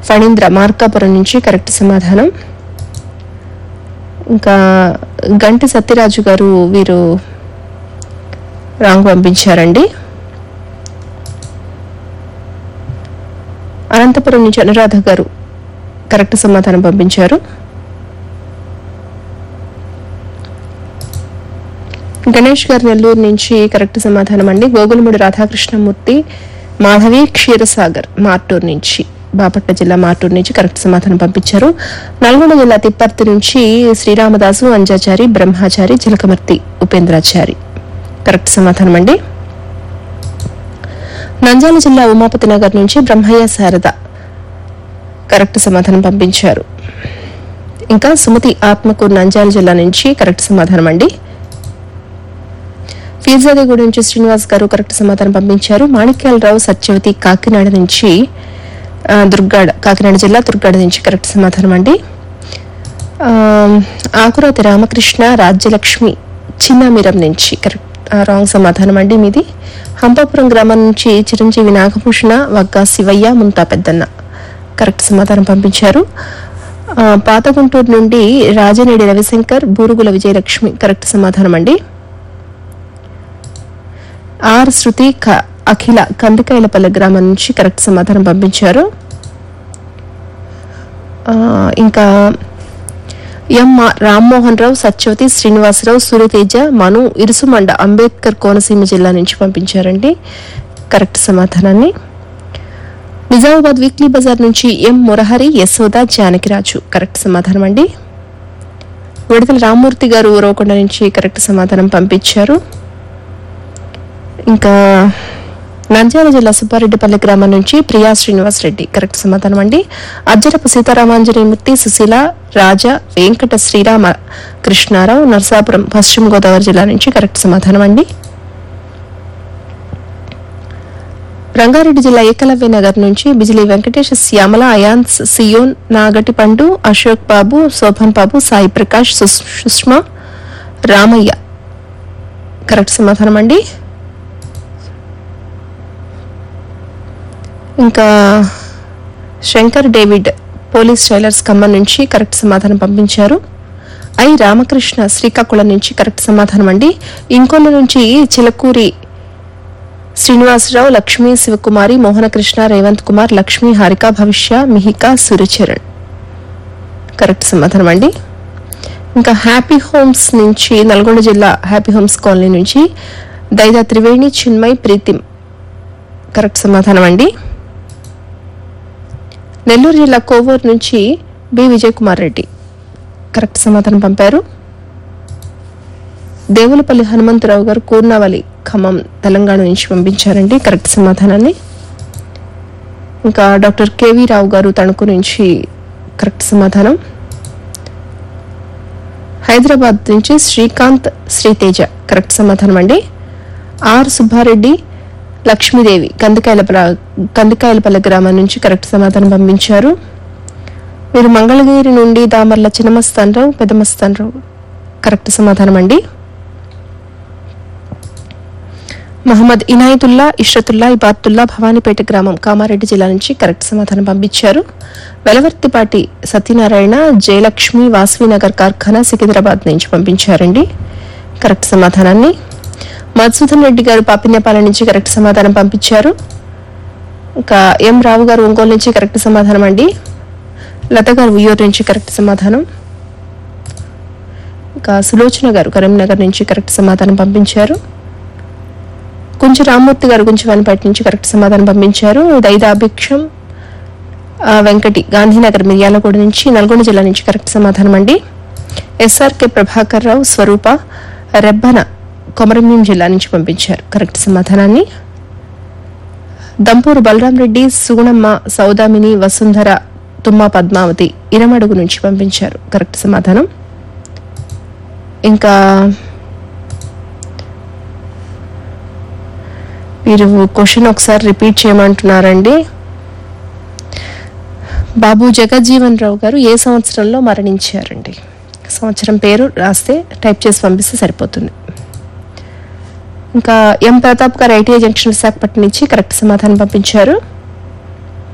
ఫణీంద్ర మార్కాపురం నుంచి కరెక్ట్ సమాధానం ఇంకా గంటి సత్యరాజు గారు వీరు రాంగ్ పంపించారండి అనంతపురం నుంచి అనురాధ గారు కరెక్ట్ సమాధానం పంపించారు గణేష్ గారు నెల్లూరు నుంచి కరెక్ట్ సమాధానం అండి గోగులమూడి రాధాకృష్ణమూర్తి మాధవి క్షీరసాగర్ మార్టూర్ నుంచి బాపట్ల జిల్లా మార్టూర్ నుంచి కరెక్ట్ సమాధానం పంపించారు నల్గొండ జిల్లా తిప్పర్తి నుంచి శ్రీరామదాసు అంజాచారి బ్రహ్మాచారి చిలకమర్తి ఉపేంద్రాచారి కరెక్ట్ సమాధానం అండి నంద్యాల జిల్లా ఉమాపతి నగర్ నుంచి బ్రహ్మయ్య శారద కరెక్ట్ సమాధానం పంపించారు ఇంకా సుమతి ఆత్మకూరు నంద్యాల జిల్లా నుంచి కరెక్ట్ సమాధానం అండి ఫీజాదిగూడ నుంచి శ్రీనివాస్ గారు కరెక్ట్ సమాధానం పంపించారు మాణిక్యాలరావు సత్యవతి కాకినాడ నుంచి ఆ, దుర్గాడ కాకినాడ జిల్లా దుర్గాడ నుంచి కరెక్ట్ సమాధానం అండి ఆ, ఆకురాతి రామకృష్ణ రాజ్యలక్ష్మి చిన్నమిరం నుంచి కరెక్ట్ ఆ, రాంగ్ సమాధానం అండి మీది హంపాపురం గ్రామం నుంచి చిరంజీవి నాగభూషణ వగ్గా శివయ్య ముంతా పెద్దన్న కరెక్ట్ సమాధానం పంపించారు ఆ, పాత గుంటూరు నుండి రాజనేడి రవిశంకర్ బూరుగుల విజయలక్ష్మి కరెక్ట్ సమాధానం అండి ఆర్ శృతి క- అఖిల కందికాయలపల్లె గ్రామం నుంచి కరెక్ట్ సమాధానం పంపించారు ఆ, ఇంకా ఎం మా- రామ్మోహన్ రావు సత్యవతి శ్రీనివాసరావు సూర్యతేజ మను ఇరుసుమండ అంబేద్కర్ కోనసీమ జిల్లా నుంచి పంపించారండి కరెక్ట్ సమాధానాన్ని నిజామాబాద్ వీక్లీ బజార్ నుంచి ఎం మురహరి యశోద జానకిరాజు కరెక్ట్ సమాధానం అండి విడుదల రామ్మూర్తి గారు ఊరవకొండ నుంచి కరెక్ట్ సమాధానం పంపించారు ఇంకా నంద్యాల జిల్లా సుబ్బారెడ్డిపల్లి గ్రామం నుంచి ప్రియా శ్రీనివాస్ రెడ్డి కరెక్ట్ సమాధానం అండి అజ్జరపు సీతారామాంజనేయమూర్తి సుశీల రాజా వెంకట శ్రీరామ కృష్ణారావు నర్సాపురం పశ్చిమ గోదావరి జిల్లా నుంచి కరెక్ట్ సమాధానం అండి రంగారెడ్డి జిల్లా ఏకలవ్య నగర్ నుంచి బిజిలీ వెంకటేష్ శ్యామల అయాన్స్ సియోన్ నాగటి పండు అశోక్ బాబు శోభన్ బాబు సాయి ప్రకాష్ సుస్- సుష్మా రామయ్య కరెక్ట్ సమాధానం అండి ఇంకా Shankar David police tailors Khammam నుంచి కరెక్ట్ సమాధానం పంపించారు ఐ రామకృష్ణ శ్రీకాకుళం నుంచి కరెక్ట్ సమాధానం అండి ఇంకొల్ల నుంచి చిలకూరి శ్రీనివాసరావు లక్ష్మీ శివకుమారి మోహనకృష్ణ రేవంత్ కుమార్ లక్ష్మీ హారిక భవిష్య మిహిక సూర్యచరణ్ కరెక్ట్ సమాధానం అండి ఇంకా హ్యాపీ హోమ్స్ నుంచి నల్గొండ జిల్లా హ్యాపీ హోమ్స్ కాలనీ నుంచి దైదా త్రివేణి చిన్మయ్ ప్రీతిం కరెక్ట్ సమాధానం అండి నెల్లూరు జిల్లా కోవూరు నుంచి బి విజయ్ కుమార్ రెడ్డి కరెక్ట్ సమాధానం పంపారు దేవులపల్లి హనుమంతరావు గారు కూర్నావలి ఖమ్మం తెలంగాణ నుంచి పంపించారండి కరెక్ట్ సమాధానాన్ని ఇంకా డాక్టర్ కేవీ రావు గారు తణుకు నుంచి కరెక్ట్ సమాధానం హైదరాబాద్ నుంచి శ్రీకాంత్ శ్రీతేజ కరెక్ట్ సమాధానం అండి ఆర్ సుబ్బారెడ్డి లక్ష్మీదేవి కందికాయలపల కందికాయలపల్లె గ్రామం నుంచి కరెక్ట్ సమాధానం పంపించారు మీరు మంగళగిరి నుండి దామర్ల చిన్నమస్తానరావు పెద్దమస్తానరావు కరెక్ట్ సమాధానం అండి మహమ్మద్ ఇనాయతుల్లా ఇష్రతుల్లా ఇబాతుల్లా భవానీపేట గ్రామం కామారెడ్డి జిల్లా నుంచి కరెక్ట్ సమాధానం పంపించారు వెలవర్తిపాటి సత్యనారాయణ జయలక్ష్మి వాసవినగర్ కార్ఖానా సికింద్రాబాద్ నుంచి పంపించారండి కరెక్ట్ సమాధానాన్ని మధుసూదన్ రెడ్డి గారు పాపినేపాల నుంచి కరెక్ట్ సమాధానం పంపించారు ఇంకా ఎం రావు గారు ఒంగోలు నుంచి కరెక్ట్ సమాధానం అండి లత గారు ఉయ్యూరు నుంచి కరెక్ట్ సమాధానం ఇంకా సులోచన గారు కరీంనగర్ నుంచి కరెక్ట్ సమాధానం పంపించారు కొంచెం రామ్మూర్తి గారు కొంచెం వనపేట నుంచి కరెక్ట్ సమాధానం పంపించారు దైదాభిక్షం ఆ, వెంకటి గాంధీనగర్ మిర్యాలగూడ నుంచి నల్గొండ జిల్లా నుంచి కరెక్ట్ సమాధానం అండి ఎస్ఆర్కే ప్రభాకర్ రావు స్వరూప రెబ్బన కొమరంభీం జిల్లా నుంచి పంపించారు కరెక్ట్ సమాధానాన్ని దంపూరు బలరాం రెడ్డి సుగుణమ్మ సౌదామిని వసుంధర తుమ్మ పద్మావతి ఇరమడుగు నుంచి పంపించారు కరెక్ట్ సమాధానం ఇంకా మీరు క్వశ్చన్ ఒకసారి రిపీట్ చేయమంటున్నారండి బాబు జగజ్జీవన్ రావు గారు ఏ సంవత్సరంలో మరణించారండి సంవత్సరం పేరు రాస్తే టైప్ చేసి పంపిస్తే సరిపోతుంది ఇంకా ఎం ప్రతాప్ గారు ఐటీఐ జంక్షన్ విశాఖపట్నం నుంచి కరెక్ట్ సమాధానం పంపించారు